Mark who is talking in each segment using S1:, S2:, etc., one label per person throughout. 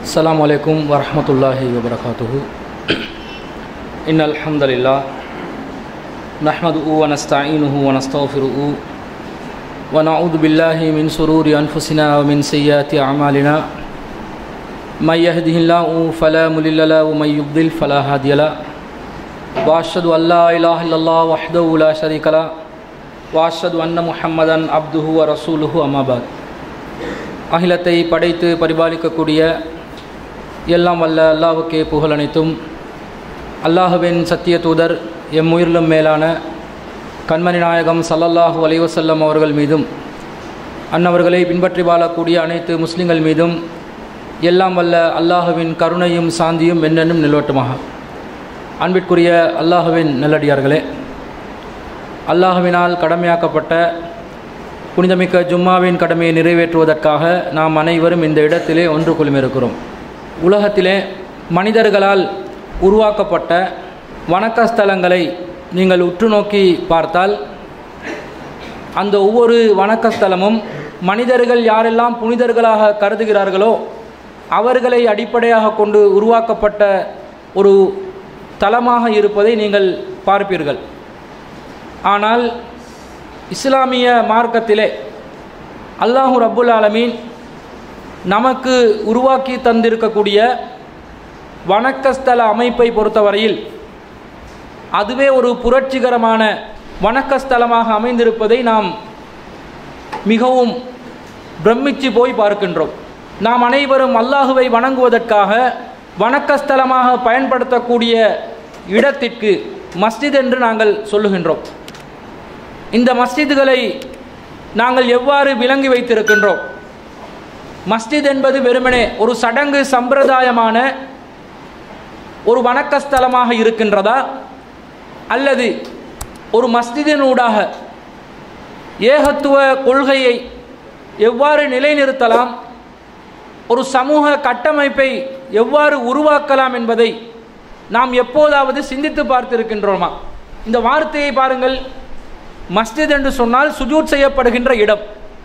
S1: السلام عليكم ورحمة الله وبركاته إن الحمد لله نحمده ونستعينه ونستغفره ونعوذ بالله من شرور أنفسنا ومن سيئات أعمالنا من يهده الله فلا مضل له ومن يضلل فلا هادي له وأشهد أن لا إله إلا الله وحده لا شريك له وأشهد أن محمدا عبده ورسوله أما بعد அகிலத்தை படைத்து பரிபாலிக்கக்கூடிய எல்லாம் வல்ல அல்லாவுக்கே புகழ் அனைத்தும் அல்லாஹுவின் சத்திய தூதர் எம் உயிரிலும் மேலான கண்மணி நாயகம் சல்லல்லாஹு அலைவசல்லம் அவர்கள் மீதும் அன்னவர்களை பின்பற்றி வாழக்கூடிய அனைத்து முஸ்லிம்கள் மீதும் எல்லாம் வல்ல அல்லாஹுவின் கருணையும் சாந்தியும் என்னென்னும் நிலவட்டுமாக அன்பிற்குரிய அல்லாஹுவின் நல்லடியார்களே அல்லாஹுவினால் கடமையாக்கப்பட்ட புனிதமிக்க ஜும்மாவின் கடமையை நிறைவேற்றுவதற்காக நாம் அனைவரும் இந்த இடத்திலே ஒன்று குழுமிருக்கிறோம் உலகத்திலே மனிதர்களால் உருவாக்கப்பட்ட வணக்கஸ்தலங்களை நீங்கள் உற்று நோக்கி பார்த்தால் அந்த ஒவ்வொரு வணக்கஸ்தலமும் மனிதர்கள் யாரெல்லாம் புனிதர்களாக கருதுகிறார்களோ அவர்களை அடிப்படையாக கொண்டு உருவாக்கப்பட்ட ஒரு தலமாக இருப்பதை நீங்கள் பார்ப்பீர்கள் ஆனால் இஸ்லாமிய மார்க்கத்திலே அல்லாஹு ரப்புல் ஆலமீன் நமக்கு உருவாக்கி தந்திருக்கக்கூடிய வணக்கஸ்தல அமைப்பை பொறுத்தவரையில் அதுவே ஒரு புரட்சிகரமான வணக்கஸ்தலமாக அமைந்திருப்பதை நாம் மிகவும் பிரமிச்சு போய் பார்க்கின்றோம் நாம் அனைவரும் அல்லாஹுவை வணங்குவதற்காக வணக்கஸ்தலமாக பயன்படுத்தக்கூடிய இடத்திற்கு மஸ்ஜித் என்று நாங்கள் சொல்லுகின்றோம் இந்த மஸ்ஜிதுகளை நாங்கள் எவ்வாறு விளங்கி வைத்திருக்கின்றோம் மஸ்ஜித் என்பது வெறுமனே ஒரு சடங்கு சம்பிரதாயமான ஒரு வணக்கஸ்தலமாக இருக்கின்றதா அல்லது ஒரு மஸ்ஜிதினூடாக ஏகத்துவ கொள்கையை எவ்வாறு நிலைநிறுத்தலாம் ஒரு சமூக கட்டமைப்பை எவ்வாறு உருவாக்கலாம் என்பதை நாம் எப்போதாவது சிந்தித்து பார்த்திருக்கின்றோமா இந்த வார்த்தையை பாருங்கள் மஸ்ஜித் என்று சொன்னால் சுஜூத் செய்யப்படுகின்ற இடம்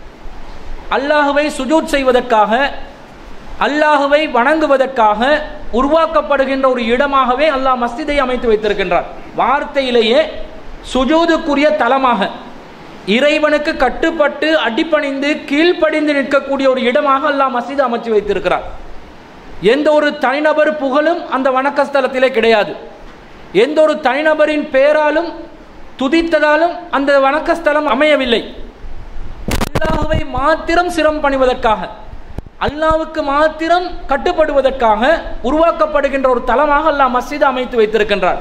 S1: அல்லாஹுவை சுஜூத் செய்வதற்காக அல்லாஹுவை வணங்குவதற்காக உருவாக்கப்படுகின்ற ஒரு இடமாகவே அல்லாஹ் மஸ்ஜிதை அமைத்து வைத்திருக்கின்றார் வார்த்தையிலேயே சுஜூதுக்குரிய தலமாக இறைவனுக்கு கட்டுப்பட்டு அடிப்பணிந்து கீழ்ப்படிந்து நிற்கக்கூடிய ஒரு இடமாக அல்லாஹ் மஸ்ஜித் அமைச்சு வைத்திருக்கிறார் எந்த ஒரு தனிநபர் புகழும் அந்த வணக்கஸ்தலத்திலே கிடையாது எந்த ஒரு தனிநபரின் பெயராலும் துதித்ததாலும் அந்த வணக்கஸ்தலம் அமையவில்லை அல்லாஹுவை மாத்திரம் சிரம் பணிவதற்காக அல்லாவுக்கு மாத்திரம் கட்டுப்படுவதற்காக உருவாக்கப்படுகின்ற ஒரு தலமாக அல்லாஹ் மஸ்ஜித் அமைத்து வைத்திருக்கின்றார்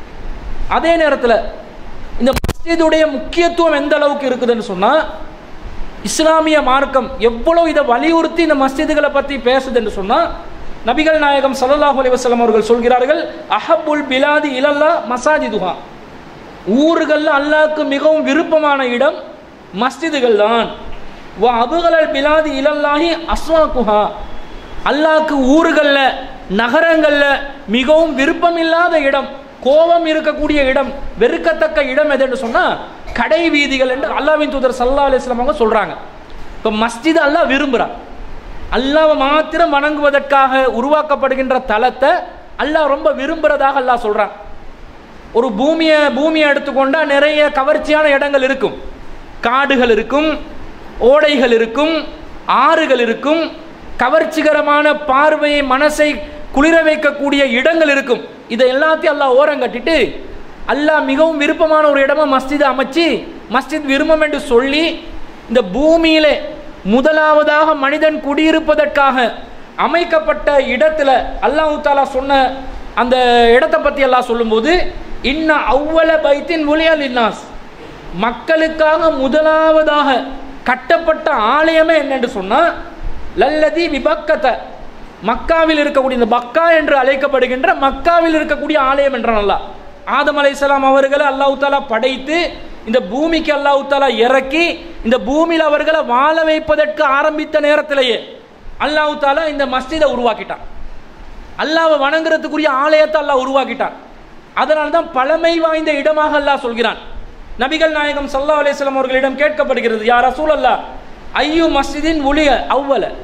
S1: அதே நேரத்தில் இந்த மஸ்ஜிதுடைய முக்கியத்துவம் எந்த அளவுக்கு இருக்குதுன்னு சொன்னால் இஸ்லாமிய மார்க்கம் எவ்வளவு இதை வலியுறுத்தி இந்த மஸ்ஜிதுகளை பற்றி பேசுதுன்னு சொன்னால் நபிகள் நாயகம் சல்லாஹூ அலி வசலம் அவர்கள் சொல்கிறார்கள் அஹபுல் பிலாதி இலல்லா மசாஜிதுஹா ஊர்களில் அல்லாவுக்கு மிகவும் விருப்பமான இடம் மஸ்ஜிதுகள் தான் வா அபுகலல் பிலாதி இலல்லாஹி அஸ்வாக்குஹா அல்லாவுக்கு ஊர்களில் நகரங்களில் மிகவும் விருப்பமில்லாத இடம் கோபம் இருக்கக்கூடிய இடம் வெறுக்கத்தக்க இடம் எதுன்னு சொன்னால் கடை வீதிகள் என்று அல்லாவின் தூதர் சல்லா அலிஸ்லாம் அவங்க சொல்கிறாங்க இப்போ மஸ்ஜித் அல்லாஹ் விரும்புகிறான் அல்லாவை மாத்திரம் வணங்குவதற்காக உருவாக்கப்படுகின்ற தலத்தை அல்லாஹ் ரொம்ப விரும்புகிறதாக அல்லாஹ் சொல்கிறான் ஒரு பூமியை பூமியை எடுத்துக்கொண்டா நிறைய கவர்ச்சியான இடங்கள் இருக்கும் காடுகள் இருக்கும் ஓடைகள் இருக்கும் ஆறுகள் இருக்கும் கவர்ச்சிகரமான பார்வையை மனசை குளிர வைக்கக்கூடிய இடங்கள் இருக்கும் இதை எல்லாத்தையும் அல்லாஹ் ஓரம் கட்டிட்டு அல்லாஹ் மிகவும் விருப்பமான ஒரு இடமா மஸ்ஜிதை அமைச்சு மஸ்ஜித் விரும்பம் என்று சொல்லி இந்த பூமியிலே முதலாவதாக மனிதன் குடியிருப்பதற்காக அமைக்கப்பட்ட இடத்துல அல்லாஹு தாலா சொன்ன அந்த இடத்தை பற்றி எல்லாம் சொல்லும்போது இன்ன அவ்வள பைத்தின் ஒளியால் இன்னாஸ் மக்களுக்காக முதலாவதாக கட்டப்பட்ட ஆலயமே என்னென்று சொன்னால் லல்லதி விபக்கத்தை மக்காவில் இருக்கக்கூடிய இந்த பக்கா என்று அழைக்கப்படுகின்ற மக்காவில் இருக்கக்கூடிய ஆலயம் என்றான் அல்லா ஆதம் அலை இஸ்லாம் அவர்களை அல்லாஹு தாலா படைத்து இந்த பூமிக்கு அல்லாஹு தாலா இறக்கி இந்த பூமியில் அவர்களை வாழ வைப்பதற்கு ஆரம்பித்த நேரத்திலேயே அல்லாஹு தாலா இந்த மஸ்ஜிதை உருவாக்கிட்டான் அல்லாவை வணங்குறதுக்குரிய ஆலயத்தை அல்லாஹ் உருவாக்கிட்டான் அதனால தான் பழமை வாய்ந்த இடமாக அல்லாஹ் சொல்கிறான் நபிகள் நாயகம் சல்லா அலிஸ்லாம் அவர்களிடம் கேட்கப்படுகிறது யார் ரசூல் அல்லா ஐயு மஸ்ஜிதின் ஒளிய அவ்வல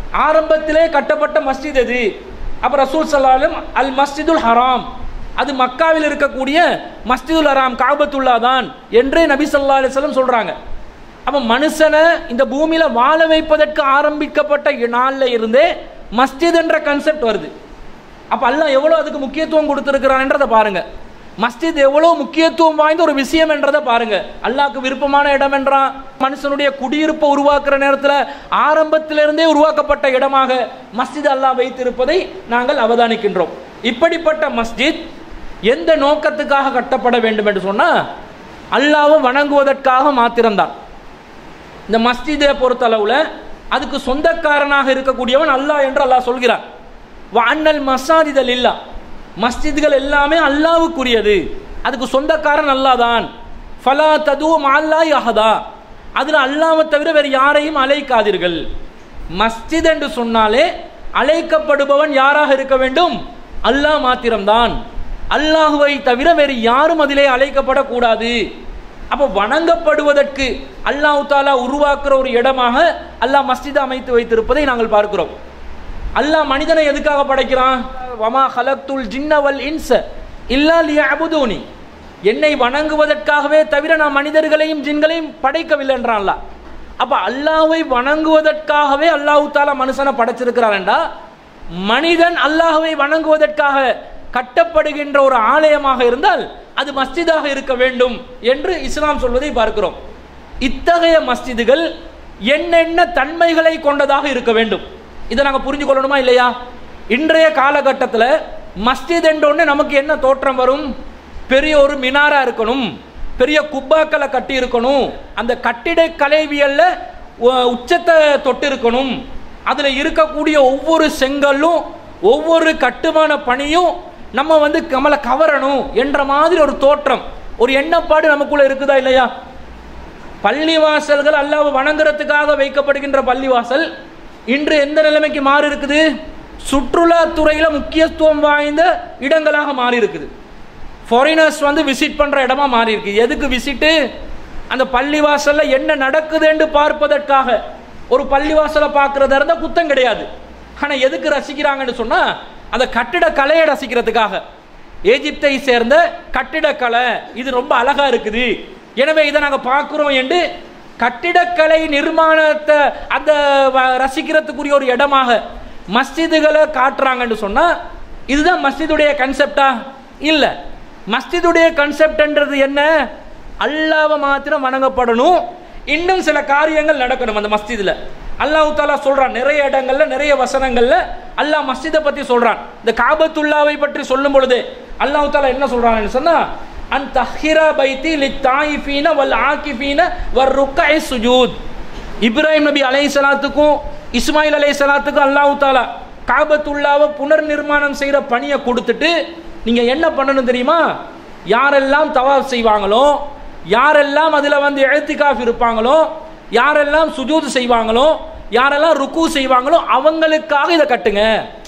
S1: ஆரம்பத்திலே கட்டப்பட்ட மஸ்ஜித் எது அப்ப ரசூல் சல்லாலும் அல் மஸ்ஜிதுல் ஹராம் அது மக்காவில் இருக்கக்கூடிய மஸ்ஜிதுல் ஹராம் காபத்துல்லா தான் என்று நபி ஸல்லல்லாஹு அலைஹி வஸல்லம் சொல்றாங்க அப்ப மனுஷனை இந்த பூமியில வாழ வைப்பதற்கு ஆரம்பிக்கப்பட்ட நாள்ல இருந்தே மஸ்ஜித் என்ற கன்செப்ட் வருது அப்ப அல்லாஹ் எவ்வளவு அதுக்கு முக்கியத்துவம் கொடுத்திருக்கிறான்றதை பாருங்க மஸ்ஜித் எவ்வளவு முக்கியத்துவம் வாய்ந்த ஒரு விஷயம் என்றதை பாருங்க அல்லாஹ்க்கு விருப்பமான இடம் என்றான் மனுஷனுடைய குடியிருப்பை உருவாக்குற நேரத்தில் ஆரம்பத்திலிருந்தே உருவாக்கப்பட்ட இடமாக மஸ்ஜித் அல்லாஹ் வைத்திருப்பதை நாங்கள் அவதானிக்கின்றோம் இப்படிப்பட்ட மஸ்ஜித் எந்த நோக்கத்துக்காக கட்டப்பட வேண்டும் என்று சொன்னா அல்லாஹ்வை வணங்குவதற்காக மாத்திரம்தான் இந்த மஸ்ஜிதை பொறுத்தளவுல அதுக்கு சொந்தக்காரனாக இருக்கக்கூடியவன் அல்லாஹ் என்று அல்லாஹ் சொல்கிறார் அண்ணல் மசாதிதல் இல்லா மஸ்ஜித்கள் எல்லாமே அல்லாவுக்குரியது அதுக்கு சொந்தக்காரன் அல்லாஹ் தான் ஃபலா தது மால்லா யஹதா அதில் அல்லாவை தவிர வேறு யாரையும் அழைக்காதீர்கள் மஸ்ஜித் என்று சொன்னாலே அழைக்கப்படுபவன் யாராக இருக்க வேண்டும் அல்லாஹ் மாத்திரம்தான் அல்லாஹுவை தவிர வேறு யாரும் அதிலே அழைக்கப்படக்கூடாது அப்போ வணங்கப்படுவதற்கு அல்லாஹ் தாலா உருவாக்குற ஒரு இடமாக அல்லாஹ் மஸ்ஜித் அமைத்து வைத்திருப்பதை நாங்கள் பார்க்கிறோம் அல்லாஹ் மனிதனை எதுக்காக படைக்கிறான் வமா ஹலக்துல் ஜின்னவல் இன்ச இல்லா லியஅபுதூனி என்னை வணங்குவதற்காகவே தவிர நான் மனிதர்களையும் ஜின்களையும் படைக்கவில்லை என்றான் அல்லாஹ் அப்ப அல்லாஹ்வை வணங்குவதற்காகவே அல்லாஹ் தாலா மனுஷனை படைச்சிருக்கிறான்டா மனிதன் அல்லாஹ்வை வணங்குவதற்காக கட்டப்படுகின்ற ஒரு ஆலயமாக இருந்தால் அது மஸ்ஜிதாக இருக்க வேண்டும் என்று இஸ்லாம் சொல்வதை பார்க்கிறோம் இத்தகைய மஸ்ஜிதுகள் என்னென்ன தன்மைகளை கொண்டதாக இருக்க வேண்டும் இதை நாங்கள் புரிஞ்சு கொள்ளணுமா இல்லையா இன்றைய காலகட்டத்தில் மஸ்ஜித் என்றொன்னே நமக்கு என்ன தோற்றம் வரும் பெரிய ஒரு மினாரா இருக்கணும் பெரிய குப்பாக்களை கட்டி இருக்கணும் அந்த கட்டிட கலைவியல்ல உ- உச்சத்தை தொட்டு இருக்கணும் அதுல இருக்கக்கூடிய ஒவ்வொரு செங்கல்லும் ஒவ்வொரு கட்டுமான பணியும் நம்ம வந்து நம்மளை கவரணும் என்ற மாதிரி ஒரு தோற்றம் ஒரு எண்ணப்பாடு நமக்குள்ள இருக்குதா இல்லையா பள்ளிவாசல்கள் அல்லாஹ் வணங்குறதுக்காக வைக்கப்படுகின்ற பள்ளிவாசல் இன்று எந்த நிலைமைக்கு மாறி இருக்குது சுற்றுலா துறையில முக்கியத்துவம் வாய்ந்த இடங்களாக மாறி இருக்குது ஃபாரினர்ஸ் வந்து விசிட் பண்ற இடமா மாறி இருக்கு எதுக்கு விசிட்டு அந்த பள்ளிவாசல்ல என்ன நடக்குதுன்னு பார்ப்பதற்காக ஒரு பள்ளிவாசலை பார்க்கறதா இருந்தா குத்தம் கிடையாது ஆனா எதுக்கு ரசிக்கிறாங்கன்னு சொன்னா அந்த கட்டிட கலையை ரசிக்கிறதுக்காக எகிப்தை சேர்ந்த கட்டிடக்கலை இது ரொம்ப அழகா இருக்குது எனவே இதை நாங்க பார்க்கிறோம் என்று கட்டிடக்கலை நிர்மாணத்தை அந்த வ- ரசிக்கிறதுக்குரிய ஒரு இடமாக மஸ்ஜிதுகளை காட்டுறாங்கன்னு சொன்னா இதுதான் மஸ்ஜிதுடைய கன்செப்டா இல்ல மஸ்ஜிதுடைய கன்செப்ட்ன்றது என்ன அல்லாஹ்வை மாத்திரம் வணங்கப்படணும் இன்னும் சில காரியங்கள் நடக்கணும் அந்த மஸ்ஜிதுல அல்லாஹ் தாலா சொல்றான் நிறைய இடங்கள்ல நிறைய வசனங்கள்ல அல்லாஹ் மஸ்ஜிதை பத்தி சொல்றான் இந்த காபத்துல்லாவை பற்றி சொல்லும் பொழுது அல்லாஹ் தாலா என்ன சொல்றான்னு சொன்னா அன் தஹிரா பைத்தி லித்தாயிஃபீன வல் ஆகிஃபீன வர் ருக்கை சுஜூத் இப்ராஹிம் நபி அலை சலாத்துக்கும் இஸ்மாயில் அலை சலாத்துக்கும் அல்லாஹ் தாலா காபத்துல்லாவை புனர் நிர்மாணம் செய்கிற பணியை கொடுத்துட்டு நீங்க என்ன பண்ணணும் தெரியுமா யாரெல்லாம் தவாப் செய்வாங்களோ யாரெல்லாம் அதில் வந்து எழுத்திகாஃப் இருப்பாங்களோ யாரெல்லாம் சுஜூத் செய்வாங்களோ யாரெல்லாம் ருக்கு செய்வாங்களோ அவங்களுக்காக இதை கட்டுங்க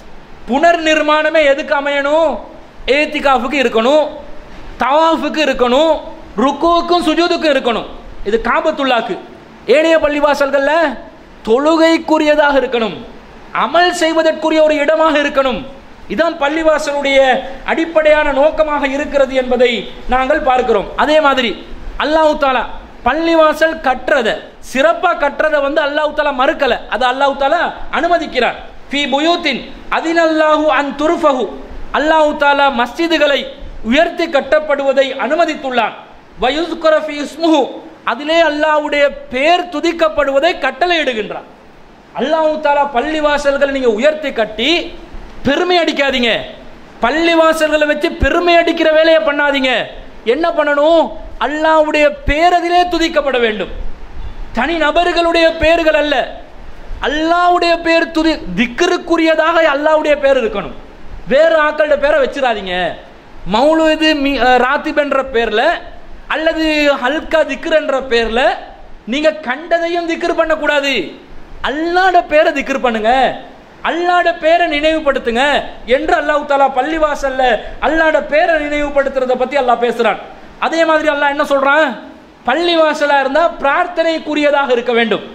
S1: புனர் நிர்மாணமே எதுக்கு அமையணும் ஏத்திகாஃபுக்கு இருக்கணும் தவாஃபுக்கு இருக்கணும் ருக்குவுக்கும் சுஜூதுக்கும் இருக்கணும் இது காபத்துல்லாக்கு ஏனைய பள்ளிவாசல்கள்ல தொழுகைக்குரியதாக இருக்கணும் அமல் செய்வதற்குரிய ஒரு இடமாக இருக்கணும் இதான் பள்ளிவாசலுடைய அடிப்படையான நோக்கமாக இருக்கிறது என்பதை நாங்கள் பார்க்கிறோம் அதே மாதிரி அல்லாஹ் தாலா பள்ளிவாசல் கட்டுறத சிறப்பா கட்டுறத வந்து அல்லாஹ் தாலா மறுக்கல அது அல்லாஹ் தாலா அனுமதிக்கிறார் ஃபி புயூத்தின் அதினல்லாஹு அன் துருஃபஹு அல்லாஹ் தாலா மஸ்ஜிதுகளை உயர்த்தி கட்டப்படுவதை அனுமதித்துள்ளான் வயுஸ்கர ஃபி இஸ்முஹு அதிலே அல்லாஹ்வுடைய பேர் துதிக்கப்படுவதை கட்டளையிடுகின்றான் அல்லாஹ் தாலா பள்ளி வாசல்களை நீங்க உயர்த்தி கட்டி பெருமை அடிக்காதீங்க பள்ளி வாசல்களை வச்சு பெருமை அடிக்கிற வேலையை பண்ணாதீங்க என்ன பண்ணணும் அல்லாஹ்வுடைய பேர் அதிலே துதிக்கப்பட வேண்டும் தனி நபர்களுடைய பேர்கள் அல்ல அல்லாஹ்வுடைய பேர் துதி திக்ருக்குரியதாக அல்லாஹ்வுடைய பேர் இருக்கணும் வேறு ஆக்களோட பேரை வச்சிடாதீங்க மௌலுது மி அஹ், ராத்திப் என்ற பேர்ல அல்லது ஹல்கா திக்ர் என்ற பேர்ல நீங்க கண்டதையும் திக்ர் பண்ணக்கூடாது அல்லாட பேரை திக்ர் பண்ணுங்க அல்லாட பேரை நினைவுபடுத்துங்க என்று அல்லாஹ் தாலா பள்ளிவாசல்ல அல்லாட பேரை நினைவுபடுத்துறத பத்தி அல்லாஹ் பேசுறான் அதே மாதிரி அல்லாஹ் என்ன சொல்றான் பள்ளிவாசலா இருந்தா பிரார்த்தனைக்குரியதாக இருக்க வேண்டும்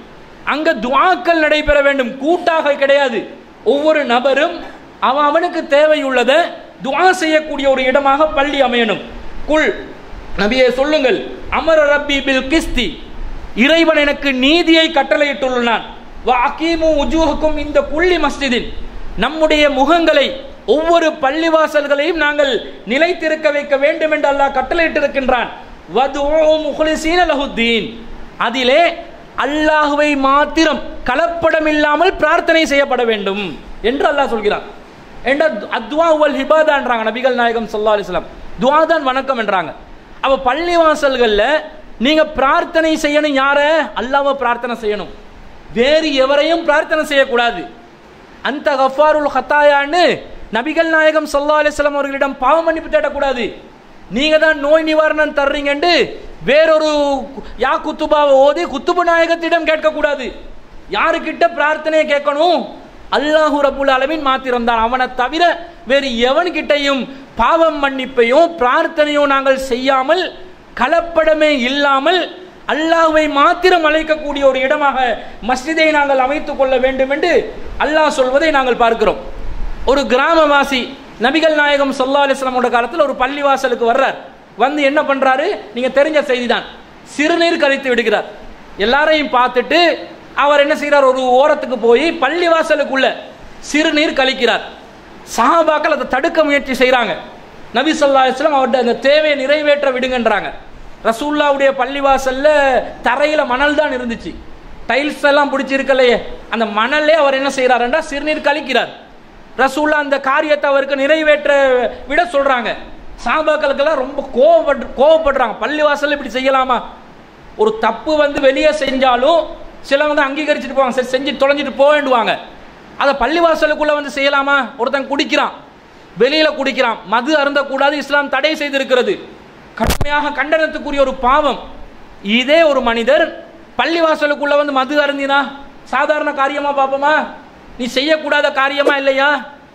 S1: அங்க துஆக்கள் நடைபெற வேண்டும் கூட்டாக கிடையாது ஒவ்வொரு நபரும் அவன் அவனுக்கு தேவையுள்ளதை துஆ செய்யக்கூடிய ஒரு இடமாக பள்ளி அமையணும் குல் நபியே சொல்லுங்கள் அமர ரப்பி பில் கிஸ்தி இறைவன் எனக்கு நீதியை கட்டளையிட்டுள்ளான் வ அகீமு உஜூஹுக்கும் இந்த குள்ளி மஸ்ஜிதின் நம்முடைய முகங்களை ஒவ்வொரு பள்ளிவாசல்களையும் நாங்கள் நிலைத்திருக்க வைக்க வேண்டும் என்று அல்லாஹ் கட்டளையிட்டிருக்கின்றான் வதுஉ முஹ்லிஸீன லஹுத்தீன் அதிலே அல்லாஹுவை மாத்திரம் கலப்படம் இல்லாமல் பிரார்த்தனை செய்யப்பட வேண்டும் என்று அல்லாஹ் சொல்கிறான் என்ற அத்வா வல் ஹிபாதான்றாங்க நபிகள் நாயகம் ஸல்லல்லாஹு அலைஹி வஸல்லம் துஆ தான் வணக்கம் என்றாங்க அப்ப பள்ளிவாசல்கள்ல நீங்க பிரார்த்தனை செய்யணும் யார அல்லாஹ்வை பிரார்த்தனை செய்யணும் வேறு எவரையும் பிரார்த்தனை செய்யக்கூடாது அந்த கஃபாருல் ஹத்தாயான்னு நபிகள் நாயகம் ஸல்லல்லாஹு அலைஹி வஸல்லம் அவர்களிடம் பாவ மன்னிப்பு தேடக்கூடாது நீங்க தான் நோய் நிவாரணம் தர்றீங்கன்னு வேறொரு யா குத்துபாவை ஓதி குத்துபு நாயகத்திடம் கேட்கக்கூடாது யாருக்கிட்ட பிரார்த்தனையை கேட்கணும் அல்லாஹு ரபுல் அளவின் மாத்திரம் தான் அவனை தவிர வேறு எவன்கிட்டையும் பாவம் மன்னிப்பையும் பிரார்த்தனையும் நாங்கள் செய்யாமல் கலப்படமே இல்லாமல் அல்லாஹ்வை மாத்திரம் அழைக்கக்கூடிய ஒரு இடமாக மஸ்ஜிதை நாங்கள் அமைத்துக் கொள்ள வேண்டும் என்று அல்லாஹ் சொல்வதை நாங்கள் பார்க்கிறோம் ஒரு கிராமவாசி நபிகள் நாயகம் சல்லா அலிஸ்லாமோட காலத்தில் ஒரு பள்ளிவாசலுக்கு வர்றார் வந்து என்ன பண்றாரு நீங்க தெரிஞ்ச செய்தி தான் சிறுநீர் கழித்து விடுகிறார் எல்லாரையும் பார்த்துட்டு அவர் என்ன செய்கிறார் ஒரு ஓரத்துக்கு போய் பள்ளிவாசலுக்குள்ள சிறுநீர் கழிக்கிறார் சஹாபாக்கள் அதை தடுக்க முயற்சி செய்கிறாங்க நபி சொல்லா அலிஸ்லாம் அவர்கிட்ட அந்த தேவையை நிறைவேற்ற விடுங்கன்றாங்க ரசூல்லாவுடைய பள்ளிவாசல்ல தரையில மணல் தான் இருந்துச்சு டைல்ஸ் எல்லாம் பிடிச்சிருக்கலையே அந்த மணல்லே அவர் என்ன செய்கிறாருன்றா சிறுநீர் கழிக்கிறார் ரசூல்லா அந்த காரியத்தை அவருக்கு நிறைவேற்ற விட சொல்றாங்க சாபாக்களுக்கெல்லாம் ரொம்ப கோவப்பட்டு கோவப்படுறாங்க பள்ளிவாசல்ல இப்படி செய்யலாமா ஒரு தப்பு வந்து வெளியே செஞ்சாலும் சிலவங்க அங்கீகரிச்சுட்டு போவாங்க சரி செஞ்சு தொலைஞ்சிட்டு போவேண்டுவாங்க அதை பள்ளிவாசலுக்குள்ள வந்து செய்யலாமா ஒருத்தன் குடிக்கிறான் வெளியில குடிக்கிறான் மது அருந்தக்கூடாது இஸ்லாம் தடை செய்திருக்கிறது கடுமையாக கண்டனத்துக்குரிய ஒரு பாவம் இதே ஒரு மனிதர் பள்ளிவாசலுக்குள்ள வந்து மது அருந்தினா சாதாரண காரியமா பார்ப்போமா நீ செய்யக்கூடாத காரியமா இல்லையா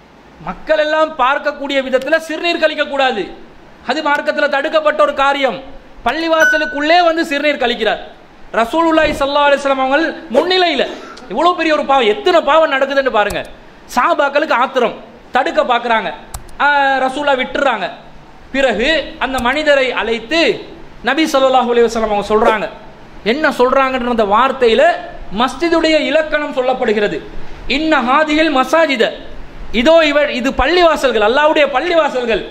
S1: மக்கள் எல்லாம் பார்க்கக்கூடிய விதத்தில் சிறுநீர் கழிக்க கூடாது அது மார்க்கத்தில் தடுக்கப்பட்ட ஒரு காரியம் பள்ளிவாசலுக்குள்ளே வந்து சிறுநீர் கழிக்கிறார் ரசூலுல்லாஹி ஸல்லல்லாஹு அலைஹி வஸல்லம் அவங்க முன்னிலையில் இவ்வளோ பெரிய ஒரு பாவம் எத்தனை பாவம் நடக்குதுன்னு பாருங்க சாபாக்களுக்கு ஆத்திரம் தடுக்க பார்க்குறாங்க ரசூலா விட்டுறாங்க பிறகு அந்த மனிதரை அழைத்து நபி ஸல்லல்லாஹு அலைஹி வஸல்லம் அவங்க சொல்றாங்க என்ன சொல்றாங்கன்ற அந்த வார்த்தையில மஸ்ஜிதுடைய இலக்கணம் சொல்லப்படுகிறது இன்ன ஹாதிகள் மசாஜித இதோ இவர் இது பள்ளிவாசல்கள் அல்லாவுடைய பள்ளிவாசல்கள்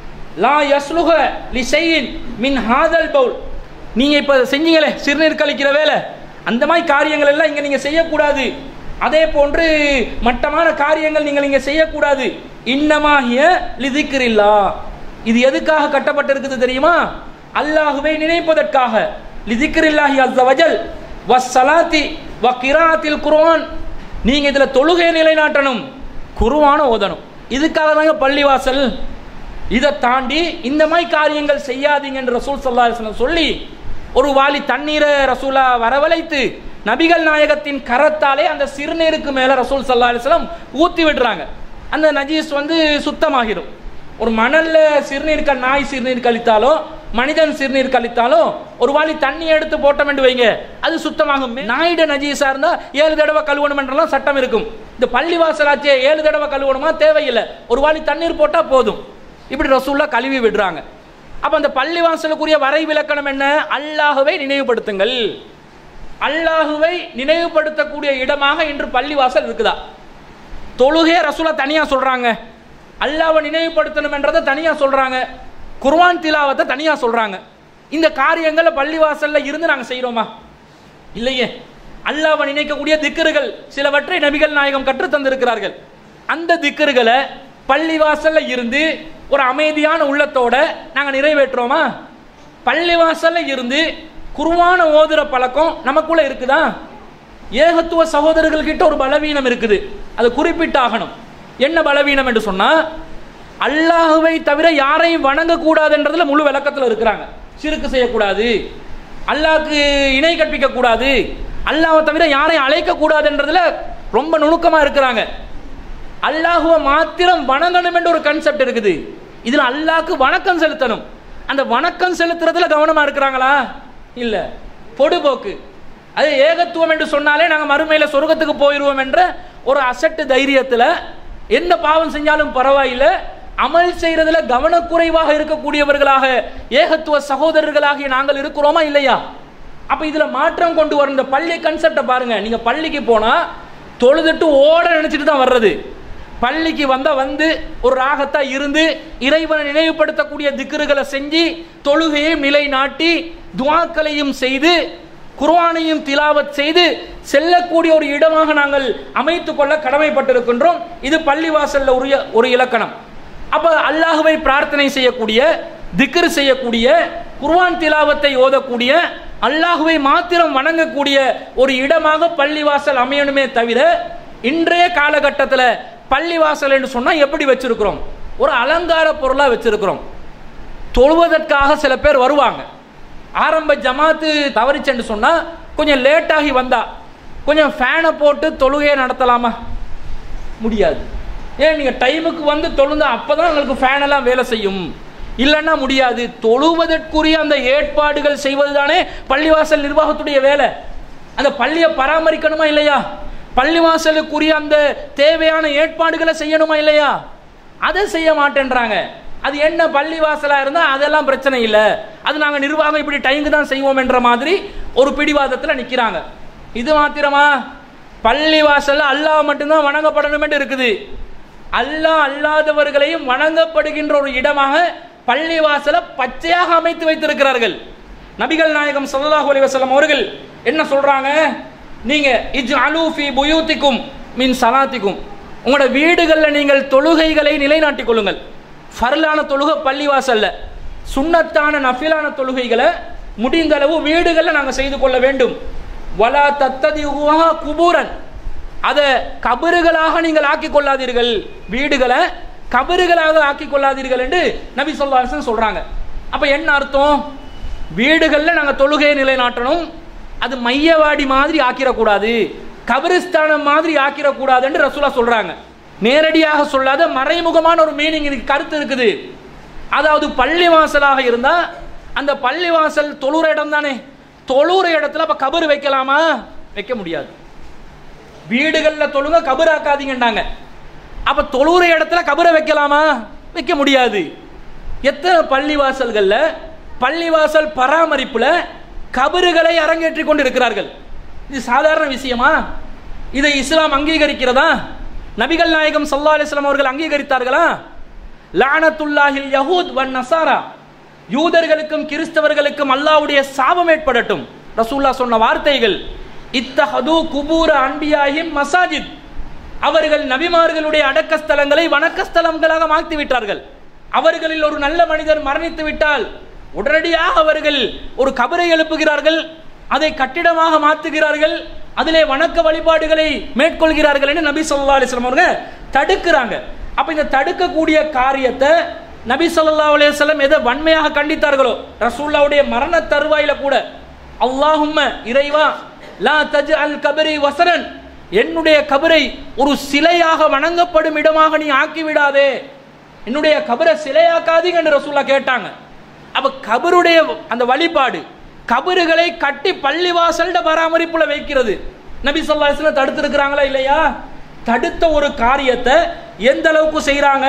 S1: லா யஸ்லுக லி செய்யின் மின் ஹாதல் பவுல் நீங்க இப்ப செஞ்சீங்களே சிறுநீர் கழிக்கிற வேலை அந்த மாதிரி காரியங்கள் எல்லாம் இங்க நீங்க செய்யக்கூடாது அதே போன்று மட்டமான காரியங்கள் நீங்கள் இங்க செய்யக்கூடாது இன்னமாகிய லிதிக்கிறில்லா இது எதுக்காக கட்டப்பட்டிருக்குது தெரியுமா அல்லாஹுவை நினைப்பதற்காக லிதிக்கிறில்லாஹி அஸ்ஸவஜல் வஸ்ஸலாத்தி வ கிராத்தில் குர்ஆன் நீங்க இதுல தொழுகையை நிலைநாட்டணும் குருவான ஓதணும் இதுக்காக தாங்க பள்ளிவாசல் இதை தாண்டி இந்த மாதிரி காரியங்கள் செய்யாதீங்க என்று ரசூல் சல்லா அலிஸ்லாம் சொல்லி ஒரு வாளி தண்ணீரை ரசூலா வரவழைத்து நபிகள் நாயகத்தின் கரத்தாலே அந்த சிறுநீருக்கு மேல ரசூல் சல்லா அலிஸ்லாம் ஊத்தி விடுறாங்க அந்த நஜீஸ் வந்து சுத்தமாகிடும் ஒரு மணல்ல சிறுநீர் க நாய் சிறுநீர் கழித்தாலோ மனிதன் சிறுநீர் கழித்தாலோ ஒரு வாளி தண்ணி எடுத்து போட்டோம் என்று வைங்க அது சுத்தமாகும் நாயிட நஜீஸா இருந்தா ஏழு தடவை கழுவணும் என்றெல்லாம் சட்டம் இருக்கும் இந்த பள்ளி வாசலாச்சே ஏழு தடவை கழுவணுமா தேவையில்லை ஒரு வாளி தண்ணீர் போட்டா போதும் இப்படி ரசூல்லா கழுவி விடுறாங்க அப்ப அந்த பள்ளி வாசலுக்குரிய வரை விளக்கணம் என்ன அல்லாஹுவை நினைவுபடுத்துங்கள் அல்லாஹுவை நினைவுபடுத்தக்கூடிய இடமாக இன்று பள்ளிவாசல் இருக்குதா தொழுகே ரசூலா தனியா சொல்றாங்க அல்லாவை நினைவுபடுத்தணும் என்றதை தனியா சொல்றாங்க குர்வான் திலாவத்தை தனியா சொல்றாங்க இந்த காரியங்களை பள்ளிவாசல்ல இருந்து நாங்க செய்யறோமா இல்லையே அல்லாவை நினைக்கக்கூடிய திக்கர்கள் சிலவற்றை நபிகள் நாயகம் கற்று தந்திருக்கிறார்கள் அந்த திக்கர்களை பள்ளிவாசல்ல இருந்து ஒரு அமைதியான உள்ளத்தோட நாங்க நிறைவேற்றுறோமா பள்ளிவாசல்ல இருந்து குருவான ஓதுற பழக்கம் நமக்குள்ள இருக்குதா ஏகத்துவ சகோதரர்கள் கிட்ட ஒரு பலவீனம் இருக்குது அது குறிப்பிட்டாகணும் என்ன பலவீனம் என்று சொன்னா அல்லாஹுவை தவிர யாரையும் வணங்கக்கூடாதுன்றதுல முழு விளக்கத்தில் இருக்கிறாங்க சிறுக்கு செய்யக்கூடாது அல்லாஹ்க்கு இணை கற்பிக்க கூடாது அல்லாஹ்வை தவிர யாரையும் அழைக்க கூடாதுன்றதுல ரொம்ப நுணுக்கமா இருக்கிறாங்க அல்லாஹுவை மாத்திரம் வணங்கணும் என்ற ஒரு கன்செப்ட் இருக்குது இதுல அல்லாஹ்க்கு வணக்கம் செலுத்தணும் அந்த வணக்கம் செலுத்துறதுல கவனமா இருக்கிறாங்களா இல்ல பொடுபோக்கு அது ஏகத்துவம் என்று சொன்னாலே நாங்கள் மறுமையில சொர்க்கத்துக்கு போயிடுவோம் என்ற ஒரு அசட்டு தைரியத்தில் என்ன பாவம் செஞ்சாலும் பரவாயில்லை அமல் செய்யறதுல கவனக்குறைவாக இருக்கக்கூடியவர்களாக ஏகத்துவ சகோதரர்களாகிய நாங்கள் இருக்கிறோமா இல்லையா அப்ப இதுல மாற்றம் கொண்டு வர இந்த பள்ளி கன்செப்டை பாருங்க நீங்க பள்ளிக்கு போனா தொழுதுட்டு ஓட நினைச்சிட்டு தான் வர்றது பள்ளிக்கு வந்தா வந்து ஒரு ராகத்தா இருந்து இறைவனை நினைவுபடுத்தக்கூடிய திக்ருகளை செஞ்சு தொழுகையை நிலைநாட்டி துவாக்களையும் செய்து குர்ஆனையும் திலாவத் செய்து செல்லக்கூடிய ஒரு இடமாக நாங்கள் அமைத்துக் கொள்ள கடமைப்பட்டிருக்கின்றோம் இது பள்ளிவாசல்ல ஒரு ஒரு இலக்கணம் அப்ப அல்லாஹுவை பிரார்த்தனை செய்யக்கூடிய திக்ர் செய்யக்கூடிய குர்ஆன் திலாவத்தை ஓதக்கூடிய அல்லாஹுவை மாத்திரம் வணங்கக்கூடிய ஒரு இடமாக பள்ளிவாசல் அமையணுமே தவிர இன்றைய காலகட்டத்தில் பள்ளிவாசல் என்று சொன்னா எப்படி வச்சிருக்கிறோம் ஒரு அலங்கார பொருளா வச்சிருக்கிறோம் தொழுவதற்காக சில பேர் வருவாங்க ஆரம்ப ஜமாத்து தவறிச்சென்று சொன்னா கொஞ்சம் லேட்டாகி வந்தா கொஞ்சம் ஃபேனை போட்டு தொழுகையை நடத்தலாமா முடியாது ஏன் நீங்க டைமுக்கு வந்து தொழுந்தா அப்பதான் உங்களுக்கு ஃபேன் எல்லாம் வேலை செய்யும் இல்லைன்னா முடியாது தொழுவதற்குரிய அந்த ஏற்பாடுகள் செய்வது தானே பள்ளிவாசல் நிர்வாகத்துடைய வேலை அந்த பள்ளியை பராமரிக்கணுமா இல்லையா பள்ளிவாசலுக்குரிய அந்த தேவையான ஏற்பாடுகளை செய்யணுமா இல்லையா அதை செய்ய மாட்டேன்றாங்க அது என்ன பள்ளிவாசலா இருந்தா அதெல்லாம் பிரச்சனை இல்லை அது நாங்க நிர்வாகம் இப்படி டைமுக்கு தான் செய்வோம் என்ற மாதிரி ஒரு பிடிவாதத்தில் நிக்கிறாங்க இது மாத்திரமா பள்ளிவாசல்ல அல்லாஹ் மட்டும்தான் வணங்கப்படணும் என்று இருக்குது அல்லாஹ் அல்லாதவர்களையும் வணங்கப்படுகின்ற ஒரு இடமாக பள்ளிவாசலை பச்சையாக அமைத்து வைத்திருக்கிறார்கள் நபிகள் நாயகம் ஸல்லல்லாஹு அலைஹி வஸல்லம் அவர்கள் என்ன சொல்றாங்க நீங்க இஜ் அலூஃபி புயூத்திக்கும் மின் சலாத்திக்கும் உங்களோட வீடுகளில் நீங்கள் தொழுகைகளை நிலைநாட்டிக் கொள்ளுங்கள் ஃபர்லான தொழுகை பள்ளிவாசல்ல சுன்னத்தான நஃபிலான தொழுகைகளை முடிந்த அளவு வீடுகளில் நாங்கள் செய்து கொள்ள வேண்டும் வலா தத்ததி குபூரன் அதை கபறுகளாக நீங்கள் ஆக்கிக் கொள்ளாதீர்கள் வீடுகளை கபறுகளாக ஆக்கிக் கொள்ளாதீர்கள் என்று நபி சொல்லாசன் சொல்றாங்க அப்ப என்ன அர்த்தம் வீடுகளில் நாங்கள் தொழுகையை நிலைநாட்டணும் அது மையவாடி மாதிரி ஆக்கிடக்கூடாது கபரிஸ்தானம் மாதிரி ஆக்கிடக்கூடாது என்று ரசூலா சொல்றாங்க நேரடியாக சொல்லாத மறைமுகமான ஒரு மீனிங் இதுக்கு கருத்து இருக்குது அதாவது பள்ளி வாசலாக இருந்தா அந்த பள்ளி வாசல் தொழுற இடம் தானே தொழுற இடத்துல அப்ப கபர் வைக்கலாமா வைக்க முடியாது வீடுகள்ல தொழுங்க கபர் ஆக்காதீங்கன்னாங்க அப்ப தொழுற இடத்துல கபரை வைக்கலாமா வைக்க முடியாது எத்தனை பள்ளிவாசல்கள்ல பள்ளிவாசல் பராமரிப்புல கபறுகளை அரங்கேற்றிக் கொண்டு இருக்கிறார்கள் இது சாதாரண விஷயமா இதை இஸ்லாம் அங்கீகரிக்கிறதா நபிகள் நாயகம் சல்லா அலிஸ்லாம் அவர்கள் அங்கீகரித்தார்களா லானத்துல்லாஹில் யஹூத் வன் நசாரா யூதர்களுக்கும் கிறிஸ்தவர்களுக்கும் அல்லாஹ்வுடைய சாபம் ஏற்படட்டும் ரசூல்லா சொன்ன வார்த்தைகள் இத்தஹது குபூர அன்பியாஹிம் மசாஜித் அவர்கள் நபிமார்களுடைய அடக்க ஸ்தலங்களை வணக்க ஸ்தலங்களாக மாற்றி விட்டார்கள் அவர்களில் ஒரு நல்ல மனிதர் மரணித்து விட்டால் உடனடியாக அவர்கள் ஒரு கபரை எழுப்புகிறார்கள் அதை கட்டிடமாக மாற்றுகிறார்கள் அதிலே வணக்க வழிபாடுகளை மேற்கொள்கிறார்கள் என்று நபி சொல்லா அலிஸ்லாம் அவங்க தடுக்கிறாங்க அப்ப இந்த தடுக்கக்கூடிய காரியத்தை நபி சொல்லா அலையம் எதை வன்மையாக கண்டித்தார்களோ ரசூல்லாவுடைய மரண தருவாயில கூட அல்லாஹும்ம இறைவா லா தஜ் அல் கபரி வசரன் என்னுடைய கபரை ஒரு சிலையாக வணங்கப்படும் இடமாக நீ ஆக்கி விடாதே என்னுடைய கபரை சிலையாக்காதீங்க என்று ரசூல்லா கேட்டாங்க அப்ப கபருடைய அந்த வழிபாடு கபறுகளை கட்டி பள்ளிவாசல்ட பராமரிப்புல வைக்கிறது நபி சொல்லா தடுத்து இருக்கிறாங்களா இல்லையா தடுத்த ஒரு காரியத்தை எந்த அளவுக்கு செய்யறாங்க